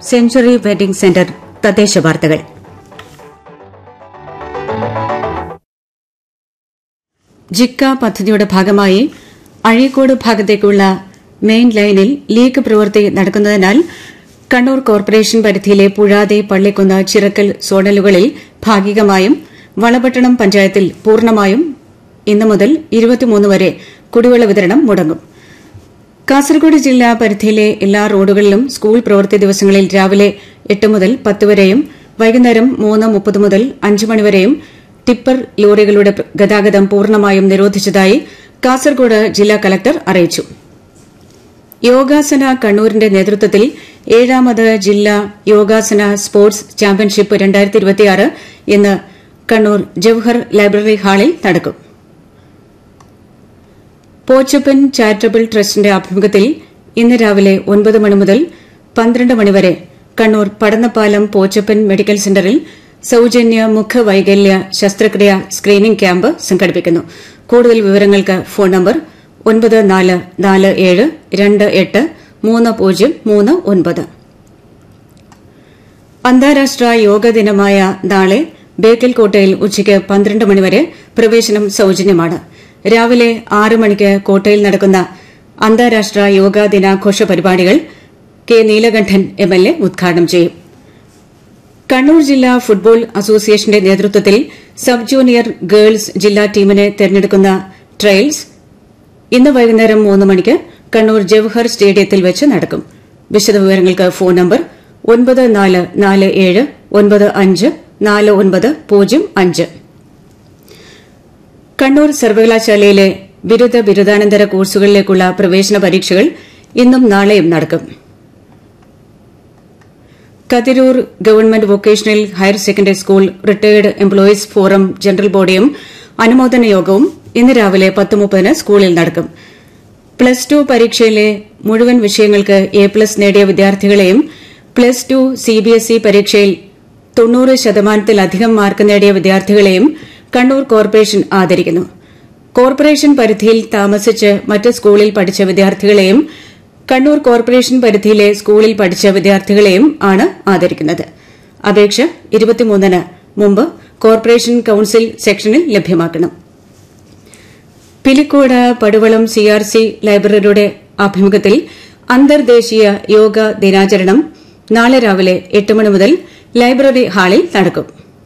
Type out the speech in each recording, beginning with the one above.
century wedding centre തദ്ദേശ വാർത്തകൾ ജിക്ക പദ്ധതിയുടെ ഭാഗമായി അഴീക്കോട് ഭാഗത്തേക്കുള്ള മെയിൻ ലൈനിൽ ലീക്ക് പ്രവൃത്തി നടക്കുന്നതിനാൽ കണ്ണൂർ കോർപ്പറേഷൻ പരിധിയിലെ പുഴാതെ പള്ളിക്കുന്ന് ചിറക്കൽ സോണലുകളിൽ ഭാഗികമായും വളപട്ടണം പഞ്ചായത്തിൽ പൂർണ്ണമായും ഇന്നു മുതൽ ഇരുപത്തിമൂന്ന് വരെ കുടിവെള്ള വിതരണം മുടങ്ങും കാസർഗോഡ് ജില്ലാ പരിധിയിലെ എല്ലാ റോഡുകളിലും സ്കൂൾ പ്രവൃത്തി ദിവസങ്ങളിൽ രാവിലെ എട്ട് മുതൽ പത്ത് വരെയും വൈകുന്നേരം മൂന്ന് മുപ്പത് മുതൽ അഞ്ച് മണിവരെയും ടിപ്പർ ലോറികളുടെ ഗതാഗതം പൂർണ്ണമായും നിരോധിച്ചതായി കാസർഗോഡ് ജില്ലാ കലക്ടർ അറിയിച്ചു യോഗാസന കണ്ണൂരിന്റെ നേതൃത്വത്തിൽ ഏഴാമത് ജില്ലാ യോഗാസന സ്പോർട്സ് ചാമ്പ്യൻഷിപ്പ് ഇന്ന് കണ്ണൂർ ജവഹർ ലൈബ്രറി ഹാളിൽ നടക്കും പോച്ചപ്പൻ ചാരിറ്റബിൾ ട്രസ്റ്റിന്റെ ആഭിമുഖ്യത്തിൽ ഇന്ന് രാവിലെ ഒൻപത് മണി മുതൽ പന്ത്രണ്ട് മണിവരെ കണ്ണൂർ പടന്നപ്പാലം പോച്ചപ്പൻ മെഡിക്കൽ സെന്ററിൽ സൌജന്യ മുഖവൈകല്യ ശസ്ത്രക്രിയ സ്ക്രീനിംഗ് ക്യാമ്പ് സംഘടിപ്പിക്കുന്നു കൂടുതൽ വിവരങ്ങൾക്ക് ഫോൺ നമ്പർ ഒൻപത് നാല് നാല് ഏഴ് രണ്ട് എട്ട് മൂന്ന് പൂജ്യം മൂന്ന് ഒൻപത് അന്താരാഷ്ട്ര യോഗ ദിനമായ നാളെ ബേക്കൽ കോട്ടയിൽ ഉച്ചയ്ക്ക് പന്ത്രണ്ട് മണിവരെ പ്രവേശനം സൌജന്യമാണ് രാവിലെ ആറ് മണിക്ക് കോട്ടയിൽ നടക്കുന്ന അന്താരാഷ്ട്ര യോഗാ ദിനാഘോഷ പരിപാടികൾ കെ നീലകണ്ഠൻ എംഎൽഎ ഉദ്ഘാടനം ചെയ്യും കണ്ണൂർ ജില്ലാ ഫുട്ബോൾ അസോസിയേഷന്റെ നേതൃത്വത്തിൽ സബ് ജൂനിയർ ഗേൾസ് ജില്ലാ ടീമിനെ തെരഞ്ഞെടുക്കുന്ന ട്രയൽസ് ഇന്ന് വൈകുന്നേരം മൂന്ന് മണിക്ക് കണ്ണൂർ ജവഹർ സ്റ്റേഡിയത്തിൽ വെച്ച് നടക്കും വിശദവിവരങ്ങൾക്ക് ഫോൺ നമ്പർ ഒൻപത് നാല് നാല് ഏഴ് ഒൻപത് അഞ്ച് നാല് ഒൻപത് പൂജ്യം അഞ്ച് കണ്ണൂർ സർവകലാശാലയിലെ ബിരുദ ബിരുദാനന്തര കോഴ്സുകളിലേക്കുള്ള പ്രവേശന പരീക്ഷകൾ ഇന്നും നാളെയും നടക്കും Kathirur government vocational higher secondary school retired employees forum general ബോഡിയും അനുമോദന യോഗവും ഇന്ന് രാവിലെ പത്ത് മുപ്പതിന് സ്കൂളിൽ നടക്കും പ്ലസ് ടു പരീക്ഷയിലെ മുഴുവൻ വിഷയങ്ങൾക്ക് എ പ്ലസ് നേടിയ വിദ്യാർത്ഥികളെയും പ്ലസ് ടു സിബിഎസ്ഇ പരീക്ഷയിൽ തൊണ്ണൂറ് ശതമാനത്തിലധികം മാർക്ക് നേടിയ വിദ്യാർത്ഥികളെയും കണ്ണൂർ കോർപ്പറേഷൻ ആദരിക്കുന്നു കോർപ്പറേഷൻ പരിധിയിൽ താമസിച്ച് മറ്റ് സ്കൂളിൽ പഠിച്ച വിദ്യാർത്ഥികളെയും കണ്ണൂർ കോർപ്പറേഷൻ പരിധിയിലെ സ്കൂളിൽ പഠിച്ച വിദ്യാർത്ഥികളെയും ആണ് ആദരിക്കുന്നത് അപേക്ഷ ഇരുപത്തിമൂന്നിന് മുമ്പ് കോർപ്പറേഷൻ കൌൺസിൽ സെക്ഷനിൽ ലഭ്യമാക്കണം പിലിക്കോട് പടുവളം സിആർസി ലൈബ്രറിയുടെ ആഭിമുഖ്യത്തിൽ അന്തർദേശീയ യോഗ ദിനാചരണം നാളെ രാവിലെ എട്ട് മണി മുതൽ ലൈബ്രറി ഹാളിൽ നടക്കും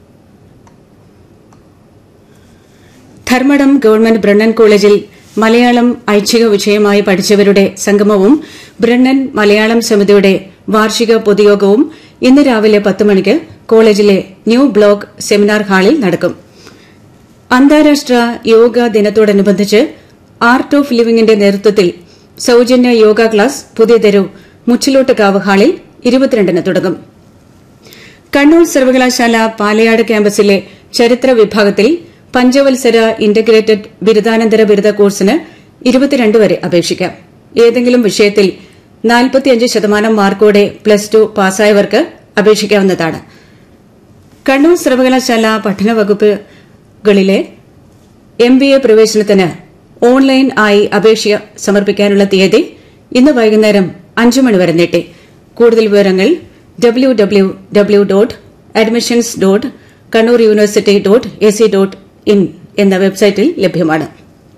ധർമ്മടം ഗവൺമെന്റ് ബ്രണ്ണൻ കോളേജിൽ മലയാളം ഐച്ഛിക വിഷയമായി പഠിച്ചവരുടെ സംഗമവും ബ്രണ്ണൻ മലയാളം സമിതിയുടെ വാർഷിക പൊതുയോഗവും ഇന്ന് രാവിലെ പത്ത് മണിക്ക് കോളേജിലെ ന്യൂ ബ്ലോക്ക് സെമിനാർ ഹാളിൽ നടക്കും അന്താരാഷ്ട്ര യോഗ ദിനത്തോടനുബന്ധിച്ച് ആർട്ട് ഓഫ് ലിവിംഗിന്റെ നേതൃത്വത്തിൽ സൌജന്യ യോഗ ക്ലാസ് പുതിയ തെരു മുച്ചിലോട്ടുകാവ് ഹാളിൽ ഇരുപത്തിരണ്ടിന് തുടങ്ങും കണ്ണൂർ സർവകലാശാല പാലയാട് ക്യാമ്പസിലെ ചരിത്ര വിഭാഗത്തിൽ പഞ്ചവത്സര ഇന്റഗ്രേറ്റഡ് ബിരുദാനന്തര ബിരുദ കോഴ്സിന് ഇരുപത്തിരണ്ട് വരെ അപേക്ഷിക്കാം ഏതെങ്കിലും വിഷയത്തിൽ നാൽപ്പത്തിയഞ്ച് ശതമാനം മാർക്കോടെ പ്ലസ് ടു പാസ്സായവർക്ക് അപേക്ഷിക്കാവുന്നതാണ് കണ്ണൂർ സർവകലാശാല പഠന വകുപ്പുകളിലെ എം ബി എ പ്രവേശനത്തിന് ഓൺലൈൻ ആയി അപേക്ഷ സമർപ്പിക്കാനുള്ള തീയതി ഇന്ന് വൈകുന്നേരം അഞ്ചു മണിവരെ നീട്ടി കൂടുതൽ വിവരങ്ങൾ W W W dot admissions dot Kannur university dot A C dot in എന്ന വെബ്സൈറ്റിൽ ലഭ്യമാണ്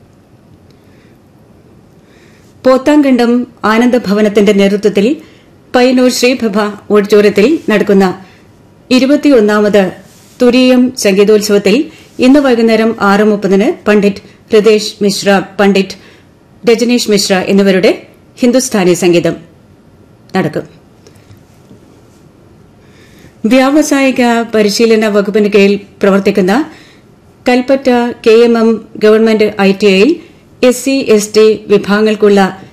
പോത്താങ്കണ്ടം ആനന്ദഭവനത്തിന്റെ നേതൃത്വത്തിൽ പയ്യന്നൂർ ശ്രീപ്രഭ ഓഡിറ്റോറിയത്തിൽ നടക്കുന്ന ഇരുപത്തിയൊന്നാമത് തുരീയം സംഗീതോത്സവത്തിൽ ഇന്ന് വൈകുന്നേരം ആറ് മുപ്പതിന് പണ്ഡിറ്റ് ഹൃദേശ് മിശ്ര പണ്ഡിറ്റ് രജനീഷ് മിശ്ര എന്നിവരുടെ ഹിന്ദുസ്ഥാനി സംഗീതം നടക്കും വ്യാവസായിക പരിശീലന വകുപ്പിന് കീഴിൽ പ്രവർത്തിക്കുന്ന Kalpetta K M M government I T ഐയിൽ എസ് സി എസ് ടി വിഭാഗങ്ങൾക്കുള്ള